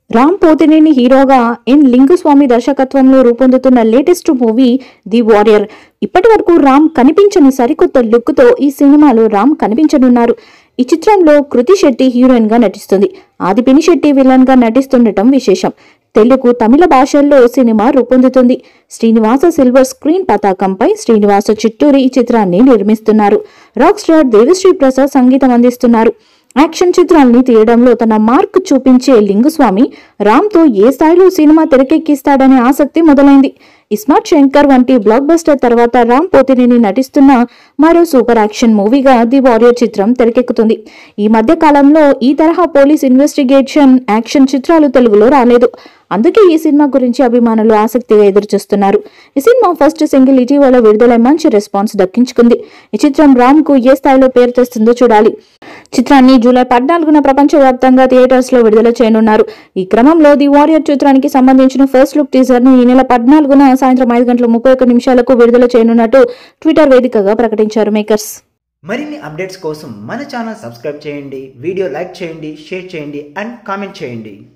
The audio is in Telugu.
రామ్ పోతినేని హీరోగా ఎన్ లింగుస్వామి దర్శకత్వంలో రూపొందుతున్న లేటెస్ట్ మూవీ ది వారియర్ ఇప్పటి వరకు రామ్ కనిపించని సరికొత్త లుక్ తో ఈ సినిమాలో రామ్ కనిపించనున్నారు ఈ చిత్రంలో కృతి శెట్టి హీరోయిన్ గా నటిస్తుంది ఆదిపిని శెట్టి విలన్ గా నటిస్తుండటం విశేషం తెలుగు తమిళ భాషల్లో సినిమా రూపొందుతుంది శ్రీనివాస సిల్వర్ స్క్రీన్ పతాకంపై శ్రీనివాస చిట్టూరి ఈ చిత్రాన్ని నిర్మిస్తున్నారు రాక్ స్టార్ దేవిశ్రీ ప్రసాద్ సంగీతం అందిస్తున్నారు యాక్షన్ చిత్రాల్ని తీయడంలో తన మార్క్ చూపించే లింగుస్వామి రామ్తో ఏ స్థాయిలో సినిమా తెరకెక్కిస్తాడనే ఆసక్తి మొదలైంది ఇస్మార్ట్ శంకర్ వంటి బ్లాక్ బస్టర్ తర్వాత రామ్ పోతినేని నటిస్తున్న మరో సూపర్ యాక్షన్ మూవీగా ది వారియర్ చిత్రం తెరకెక్కుతుంది ఈ మధ్య కాలంలో ఈ తరహా పోలీస్ ఇన్వెస్టిగేషన్ యాక్షన్ చిత్రాలు తెలుగులో రాలేదు అందుకే ఈ సినిమా గురించి అభిమానులు ఆసక్తిగా ఎదురుచూస్తున్నారు ఈ సినిమా ఫస్ట్ సింగిల్ ఇటీవల విడుదలై మంచి రెస్పాన్స్ దక్కించుకుంది ఈ చిత్రం రామ్ కు ఏ స్థాయిలో పేరు తెస్తుందో చూడాలి చిత్రాన్ని జూలై పద్నాలుగున ప్రపంచవ్యాప్తంగా థియేటర్స్ లో విడుదల చేయనున్నారు ఈ క్రమంలో ది వారియర్ చిత్రానికి సంబంధించిన ఫస్ట్ లుక్ టీజర్ ను ఈ నెల పద్నాలుగున సాయంత్రం ఐదు గంటల ముప్పై ఒక్క నిమిషాలకు విడుదల చేయనున్నట్టు ట్విట్టర్ వేదికగా ప్రకటించారు మేకర్స్ మరిన్ని అప్డేట్స్ కోసం మన ఛానల్ సబ్స్క్రైబ్ చేయండి వీడియో లైక్ చేయండి షేర్ చేయండి అండ్ కామెంట్ చేయండి